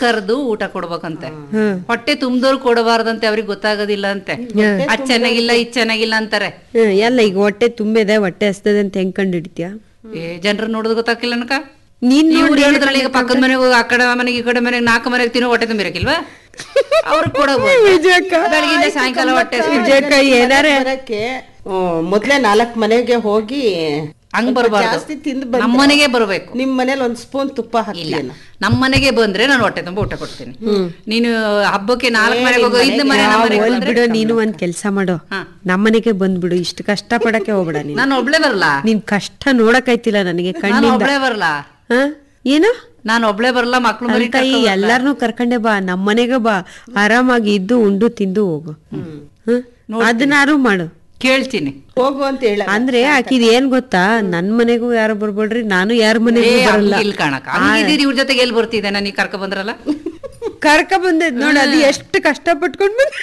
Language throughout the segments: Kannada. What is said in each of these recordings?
ಕರೆದು ಊಟ ಕೊಡ್ಬೇಕಂತೆ ಹೊಟ್ಟೆ ತುಂಬ್ದವ್ರು ಕೊಡಬಾರ್ದಂತೆ ಅವ್ರಿಗೆ ಗೊತ್ತಾಗೋದಿಲ್ಲ ಅಂತೆ ಅದ್ ಚೆನ್ನಾಗಿಲ್ಲ ಇದ್ ಚೆನ್ನಾಗಿಲ್ಲ ಅಂತಾರೆ ಹ್ಮ್, ಎಲ್ಲ ಈಗ ಹೊಟ್ಟೆ ತುಂಬಿದೆ ಹೊಟ್ಟೆ ಹಸ್ತದೆ ಅಂತ ಹೆಂಗ್ ಕಂಡು ಹಿಡಿತೀಯ ಏ ಜನರು ನೋಡೋದು ಗೊತ್ತಾಗಿಲ್ಲ ಅನಕ ನೀನ್ ಇವ್ರು ಹೇಳಿದ್ರಲ್ಲ ಈಗ ಪಕ್ಕದ ಮನೆಗೆ ಹೋಗಿ ಆ ಕಡೆ ಮನೆಗೆ ಈ ಕಡೆ ಮನೆಗೆ ನಾಲ್ಕು ಮನೆಗೆ ತಿನ್ನೋ ಹೊಟ್ಟೆ ತುಂಬಿರಕಿಲ್ವಾ ಅವ್ರಿಗೆ ಕೊಡಬಹುದು ವಿಜಯಕ್ಕ ಬೆಳಗಿಂದ ಸಾಯಂಕಾಲ ಹೊಟ್ಟೆ ವಿಜಯಕ್ಕ ಏನಾರೆ ಬರಕ್ಕೆ ಮೊದ್ಲೇ ನಾಲ್ಕ್ ಮನೆಗೆ ಹೋಗಿ ಹಂಗ್ ಸ್ವಲ್ಪ ಬರಬಾರ್ದು ಜಾಸ್ತಿ ತಿಂದು ಬಂದ್ರೆ ನಮ್ಮನೆಗೆ ಬರಬೇಕು ನಿಮ್ ಮನೇಲಿ ಒಂದ್ ಸ್ಪೂನ್ ತುಪ್ಪ ಇಲ್ಲ ಹಾಕಿ ನಮ್ಮ ಮನೆಗೆ ಬಂದ್ರೆ ನಾನು ಹೊಟ್ಟೆ ತುಂಬ ಊಟ ಕೊಡ್ತೀನಿ ನೀನು ಹಬ್ಬಕ್ಕೆ ನಾಲ್ಕು ಮನೆಗೆ ಹೋಗೋ ಐದು ಮನೆ ನಮ್ಮ ಮನೆಗೆ ಹೋಲ್ ಬಂದ್ರೆ ಬಿಡು ನೀನು ಒಂದ್ ಕೆಲ್ಸ ಮಾಡು ಹಾ. ನಮ್ಮನೆಗೆ ಬಂದ್ಬಿಡು ಇಷ್ಟು ಕಷ್ಟ ಪಡಕ್ಕೆ ಹೋಗ್ಬೇಡ ನೀನು ನಾನು ಒಬ್ಳೆ ಬರಲ್ಲ ನಿನ್ ಕಷ್ಟ ನೋಡಕ್ಕಾಯ್ತಿಲ್ಲ ನನಗೆ ನಾನು ಕಣ್ಣಿಂದ ಒಬ್ಳೆ ಬರಲ್ಲ ಹ? ಏನು ನಾನು ಒಬ್ಳೆ ಬರಲ್ಲ ಮಕ್ಳು ಮರಿ ಅಂತ ಈ ಎಲ್ಲಾರ್ನು ಕರ್ಕೊಂಡೆ ಬಾ ನಮ್ಮನೆಗೆ ಬಾ ಆರಾಮಾಗಿ ಇದ್ದು ಉಂಡು ತಿಂದು ಹೋಗು ಹ? ಅದನ್ನಾರು ಮಾಡು ಕೇಳ್ತೀನಿ ಹೋಗು ಅಂತ ಹೇಳ ಅಂದ್ರೆ ಆಕಿದ್ ಏನ್ ಗೊತ್ತಾ ನನ್ ಮನೆಗೂ ಯಾರು ಬರ್ಬೇಡ್ರಿ ನಾನು ಯಾರ ಮನೆಗೂ ಏ, ಬರಲ್ಲ ಹಂಗ್ ಇಲ್ ಕಾಣಕ ಹಂಗಿದ್ದೀರಿ ಇವ್ರ ಜೊತೆಗೆ ಎಲ್ಲಿ ಬರ್ತಿದ್ದೆ ನಾನು ಈಗ ಕರ್ಕ ಬಂದ್ರಲ್ಲ ಕರ್ಕ ಬಂದದ್ ನೋಡ ಅದು ಎಷ್ಟು ಕಷ್ಟ ಪಟ್ಕೊಂಡ್ ಬಂದ್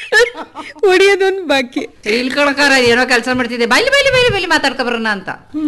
ಹೊಡಿಯೋದೊಂದ್ ಬಾಕಿ ಇಲ್ಲಿ ಕಣಕಾರ ಏನೋ ಕೆಲಸ ಮಾಡ್ತಿದ್ದೆ ಬೈಲಿ ಬೈಲಿ ಬೈಲಿ ಬೈಲಿ ಮಾತಾಡ್ಕೊ ಬರೋಣ ಅಂತ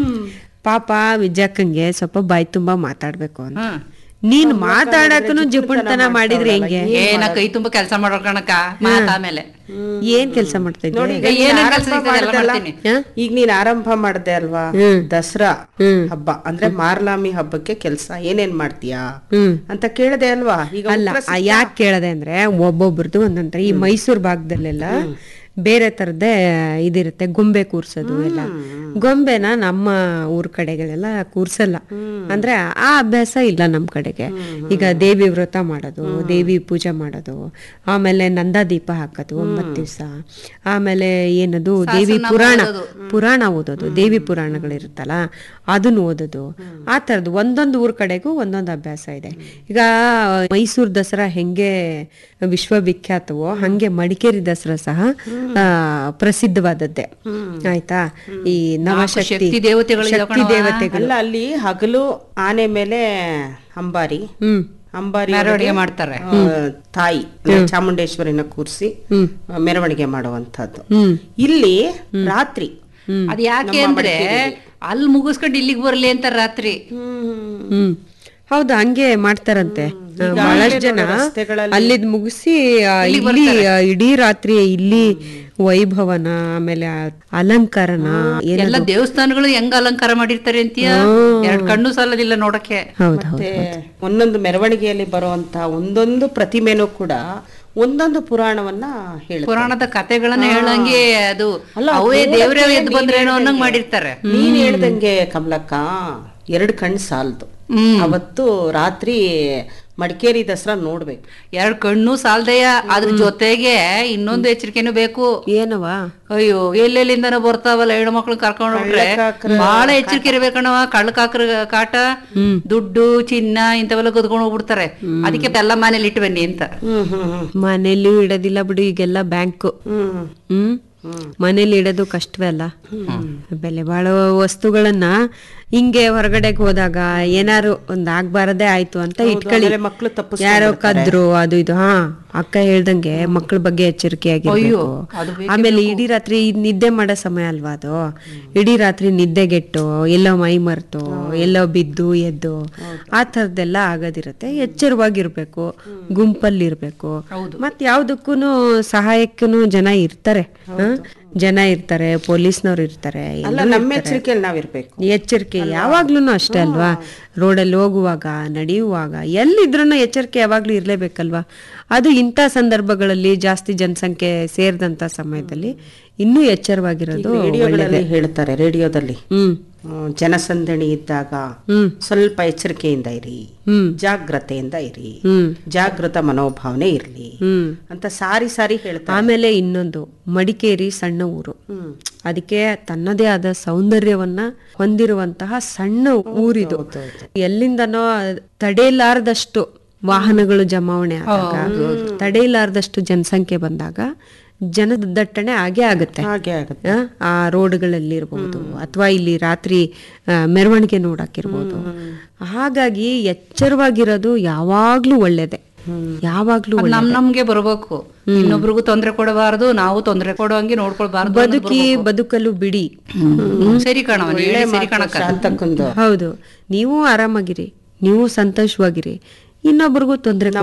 ಪಾಪ ವಿಜಯಕ್ಕಂಗೆ ಸ್ವಲ್ಪ ಬಾಯಿ ತುಂಬಾ ಮಾತಾಡ್ಬೇಕು ಅಂತ ಹ್ಮ್ ನೀನ್ ಮಾತಾಡಕನು ಜಿಪುಣತನ ಮಾಡಿದ್ರೆ ಹೆಂಗೆ ಏನ ಕೈ ತುಂಬಾ ಕೆಲಸ ಮಾಡೋ ಕಣಕ ಮಾತಾಮೇಲೆ ಏನ್ ಕೆಲ್ಸ ಮಾಡ್ತಾ ಇದ್ದೆ ಈಗ ಏನೇನ್ ಕೆಲ್ಸ ಸಿಗ್ತದೆ ಎಲ್ಲ ಮಾಡ್ತೀನಿ ಈಗ ನೀನ್ ಆರಂಭ ಮಾಡ್ದೆ ಅಲ್ವಾ ಹ್ಮ್. ದಸರಾ ಹ್ಮ್. ಹಬ್ಬ ಅಂದ್ರೆ ಮಾರ್ಲಾಮಿ ಹಬ್ಬಕ್ಕೆ ಕೆಲ್ಸ ಏನೇನ್ ಮಾಡ್ತೀಯಾ ಹ್ಮ್ ಅಂತ ಕೇಳದೆ ಅಲ್ವಾ ಈಗ ಅಲ್ಲ ಯಾಕೆ ಕೇಳದೆ ಅಂದ್ರೆ ಒಬ್ಬೊಬ್ರದ್ದು ಒಂದೊಂದ್ರ ಈ ಮೈಸೂರ್ ಭಾಗದಲ್ಲೆಲ್ಲ ಬೇರೆ ತರದೇ ಇದಿರುತ್ತೆ ಗೊಂಬೆ ಕೂರ್ಸೋದು ಎಲ್ಲ ಗೊಂಬೆನ ನಮ್ಮ ಊರ್ ಕಡೆಗಳೆಲ್ಲ ಕೂರ್ಸಲ್ಲ ಅಂದ್ರೆ ಆ ಅಭ್ಯಾಸ ಇಲ್ಲ ನಮ್ ಕಡೆಗೆ ಈಗ ದೇವಿ ವ್ರತ ಮಾಡೋದು ದೇವಿ ಪೂಜೆ ಮಾಡೋದು ಆಮೇಲೆ ನಂದಾ ದೀಪ ಹಾಕೋದು ಒಂಬತ್ತು ದಿವ್ಸ ಆಮೇಲೆ ಏನದು ದೇವಿ ಪುರಾಣ ಪುರಾಣ ಓದೋದು ದೇವಿ ಪುರಾಣಗಳಿರುತ್ತಲ್ಲ ಅದನ್ನ ಓದೋದು ಆ ತರದ್ದು ಒಂದೊಂದು ಊರ್ ಕಡೆಗೂ ಒಂದೊಂದು ಅಭ್ಯಾಸ ಇದೆ ಈಗ ಮೈಸೂರು ದಸರಾ ಹೆಂಗೆ ವಿಶ್ವವಿಖ್ಯಾತವೋ ಹಂಗೆ ಮಡಿಕೇರಿ ದಸರಾ ಸಹ ಆ, ಪ್ರಸಿದ್ಧವಾದದ್ದೇ ಆಯ್ತಾ ಈ ನವಶಕ್ತಿ ಶಕ್ತಿ ದೇವತೆಗಳು ಇದಾವ್ ಶಕ್ತಿ ದೇವತೆಗಳು ಅಲ್ಲ ಅಲ್ಲಿ ಹಗಲು ಆನೆ ಮೇಲೆ ಅಂಬಾರಿ ಹ್ಮ್ ಅಂಬಾರಿ ಮೆರವಣಿಗೆ ಒಳಗೆ, ಮಾಡ್ತಾರೆ. ಆ, ತಾಯಿ ಅಂದ್ರೆ ಚಾಮುಂಡೇಶ್ವರಿನ ಕೂರಿಸಿ ಮೆರವಣಿಗೆ ಮಾಡುವಂತದ್ದು ಹ್ಮ್ ಇಲ್ಲಿ ರಾತ್ರಿ ಅದ್ ಯಾಕೆ ಅಂದ್ರೆ ಅಲ್ಲಿ ಮುಗಿಸ್ಕೊಂಡು ಇಲ್ಲಿಗೆ ಬರ್ಲಿ ಅಂತ ರಾತ್ರಿ ಹ್ಮ್ ಹೌದು ಹಂಗೆ ಮಾಡ್ತಾರಂತೆ ಆ, ಬಹಳಷ್ಟು ಜನ ಅಲ್ಲಿದ್ ಮುಗಿಸಿ ಆ, ಇಲ್ಲಿ ಆ, ಇಡೀ ರಾತ್ರಿ ಇಲ್ಲಿ ವೈಭವನ ಆಮೇಲೆ ಆ ಅಲಂಕಾರನ ಏನ ಎಲ್ಲ ದೇವಸ್ಥಾನಗಳು ಹೆಂಗ್ ಅಲಂಕಾರ ಮಾಡಿರ್ತಾರೆ ಅಂತೀಯ ಎರಡ್ ಕಣ್ಣು ಸಾಲದಿಲ್ಲ ನೋಡಕ್ಕೆ ಹೌದು ಹೌದು ಮತ್ತೆ ಒಂದೊಂದು ಮೆರವಣಿಗೆಯಲ್ಲಿ ಬರುವಂತ ಒಂದೊಂದು ಪ್ರತಿಮೆನೂ ಕೂಡ ಒಂದೊಂದು ಪುರಾಣವನ್ನ ಹೇಳುತ್ತೆ ಪುರಾಣದ ಕತೆಗಳನ್ನ ಹೇಳಂಗೆ ಅದು ಅವೇ ದೇವರೇ ಎದ್ದು ಬಂದ್ರೇನೋ ಅನ್ನಂಗ್ ಮಾಡಿರ್ತಾರೆ ನೀನ್ ಹೇಳ್ದಂಗೆ ಕಮಲಕ್ಕ ಎರಡು ಕಣ್ ಸಾಲದು ಅವತ್ತು ರಾತ್ರಿ ಮಡಿಕೇರಿ ದಸರಾ ನೋಡ್ಬೇಕು ಎರಡ್ ಕಣ್ಣು ಸಾಲ್ದೆಯ ಅದ್ರ ಜೊತೆಗೆ ಇನ್ನೊಂದು ಎಚ್ಚರಿಕೆನೂ ಬೇಕು ಏನವ ಅಯ್ಯೋ ಎಲ್ಲೆಲ್ಲಿಂದನೋ ಬರ್ತಾವಲ್ಲ ಹೆಣ್ಣು ಮಕ್ಳು ಕರ್ಕೊಂಡು ಹೋಗ್ರೆ ಬಹಳ ಎಚ್ಚರಿಕೆ ಇರ್ಬೇಕಣವ ಕಳ್ಳಕಾಕ್ರ ಕಾಟ ದುಡ್ಡು ಚಿನ್ನ ಇಂಥವೆಲ್ಲ ಕದ್ಕೊಂಡು ಹೋಗ್ಬಿಡ್ತಾರೆ ಅದಕ್ಕೆ ಎಲ್ಲ ಮನೇಲಿ ಇಟ್ಟು ಬನ್ನಿ ಅಂತ ಹ್ಮ್ ಹ್ಮ್ ಹ್ಮ್ ಮನೇಲಿ ಇಡೋದಿಲ್ಲ ಬಿಡು ಈಗೆಲ್ಲ ಬ್ಯಾಂಕ್ ಹ್ಮ್ ಹ್ಮ್ ಮನೇಲಿ ಇಡೋದು ಕಷ್ಟವೇ ಅಲ್ಲ ಬೆಲೆ ಬಾಳೋ ವಸ್ತುಗಳನ್ನ ಹಿಂಗೆ ಹೊರಗಡೆಗೆ ಹೋದಾಗ ಏನಾರು ಒಂದ್ ಆಗ್ಬಾರದೇ ಆಯ್ತು ಅಂತ ಇಟ್ಕೊಳ್ಳಿ ಆಮೇಲೆ ಮಕ್ಳು ತಪ್ಪಿಸ್ಕೊಂಡ್ ಯಾರೋ ಕದ್ರು ಅದು ಇದು ಹಾ ಅಕ್ಕ ಹೇಳ್ದಂಗೆ ಮಕ್ಕಳ ಬಗ್ಗೆ ಎಚ್ಚರಿಕೆಯಾಗಿರ್ಬೇಕು ಅದು ಆಮೇಲೆ ಇಡೀ ರಾತ್ರಿ ನಿದ್ದೆ ಮಾಡೋ ಸಮಯ ಅಲ್ವಾ ಅದು ಇಡೀ ರಾತ್ರಿ ನಿದ್ದೆಗೆಟ್ಟು ಎಲ್ಲೋ ಮೈ ಮರ್ತು ಎಲ್ಲೋ ಬಿದ್ದು ಎದ್ದು ಆ ತರದ್ದೆಲ್ಲ ಆಗೋದಿರತ್ತೆ ಎಚ್ಚರವಾಗಿರ್ಬೇಕು ಗುಂಪಲ್ಲಿರ್ಬೇಕು ಮತ್ ಯಾವ್ದಕ್ಕೂನು ಸಹಾಯಕ್ಕೂ ಜನ ಇರ್ತಾರೆ ಹ? ಜನ ಇರ್ತಾರೆ ಪೊಲೀಸ್ನವ್ರು ಇರ್ತಾರೆ ಅಲ್ಲ ನಮ್ಮ ಎಚ್ಚರಿಕೆಯಲ್ಲಿ ನಾವಿರ್ಬೇಕು ಎಚ್ಚರಿಕೆ ಯಾವಾಗ್ಲೂ ಅಷ್ಟೇ ಅಲ್ವಾ ರೋಡಲ್ಲಿ ಹೋಗುವಾಗ ನಡೆಯುವಾಗ ಎಲ್ಲಿದ್ರೂ ಎಚ್ಚರಿಕೆ ಯಾವಾಗ್ಲೂ ಇರ್ಲೇಬೇಕಲ್ವಾ ಅದು ಇಂಥ ಸಂದರ್ಭಗಳಲ್ಲಿ ಜಾಸ್ತಿ ಜನಸಂಖ್ಯೆ ಸೇರಿದಂತ ಸಮಯದಲ್ಲಿ ಇನ್ನೂ ಎಚ್ಚರವಾಗಿರೋದು ರೇಡಿಯೋಗಳಲ್ಲಿ ಹೇಳ್ತಾರೆ ರೇಡಿಯೋದಲ್ಲಿ ಹ್ಮ್ ಹ್ಮ್, ಜನಸಂದಣಿ ಇದ್ದಾಗ ಹ್ಮ್ ಸ್ವಲ್ಪ ಎಚ್ಚರಿಕೆಯಿಂದ ಇರಿ ಹ್ಮ್ ಜಾಗ್ರತೆಯಿಂದ ಇರಿ ಹ್ಮ್ ಜಾಗೃತ ಮನೋಭಾವನೆ ಇರ್ಲಿ ಹ್ಮ್ ಅಂತ ಸಾರಿ ಸಾರಿ ಹೇಳ್ತಾರೆ ಆಮೇಲೆ ಇನ್ನೊಂದು ಮಡಿಕೇರಿ ಸಣ್ಣ ಊರು ಹ್ಮ್. ಅದಕ್ಕೆ ತನ್ನದೇ ಆದ ಸೌಂದರ್ಯವನ್ನ ಹೊಂದಿರುವಂತಹ ಸಣ್ಣ ಊರಿದು ಎಲ್ಲಿಂದನೋ ತಡೆಯಲಾರದಷ್ಟು ವಾಹನಗಳು ಜಮಾವಣೆ ಆದಾಗ ತಡೆಯಲಾರದಷ್ಟು ಜನಸಂಖ್ಯೆ ಬಂದಾಗ ಜನದ ದಟ್ಟಣೆ ಆಗೇ ಆಗುತ್ತೆ ಹಾಗೆ ಆಗುತ್ತೆ ಆ, ಆ ರೋಡ್ಗಳಲ್ಲಿ ಇರಬಹುದು ಅಥವಾ ಇಲ್ಲಿ ರಾತ್ರಿ ಆ, ಮೆರವಣಿಗೆ ನೋಡಕ್ಕಿರ್ಬೋದು ಹಾಗಾಗಿ ಎಚ್ಚರವಾಗಿರೋದು ಯಾವಾಗ್ಲೂ ಒಳ್ಳೇದೆ ಯಾವಾಗ್ಲೂ ಅದ್ ನಮ್ ನಮ್ಗೆ ಬರ್ಬೇಕು ಇನ್ನೊಬ್ರಿಗೂ ತೊಂದ್ರೆ ಕೊಡಬಾರದು ನಾವು ತೊಂದ್ರೆ ಕೊಡುವಂಗೆ ನೋಡ್ಕೊಳ್ಬಾರ್ದು ಅನ್ನೋದು ಬದುಕಿ ಬದುಕಲು ಬಿಡಿ ಹ್ಮ್. ಸರಿ ಕಣವ ನೀ ಹೇಳಿ ಸರಿ ಕಣಕ್ಕ ಶಾಂತಕ್ಕಂದು ಹೌದು ನೀವು ಆರಾಮಾಗಿರಿ ನೀವು ಸಂತೋಷವಾಗಿರಿ ಇನ್ನೊಬ್ರಿಗೂ ತೊಂದರೆ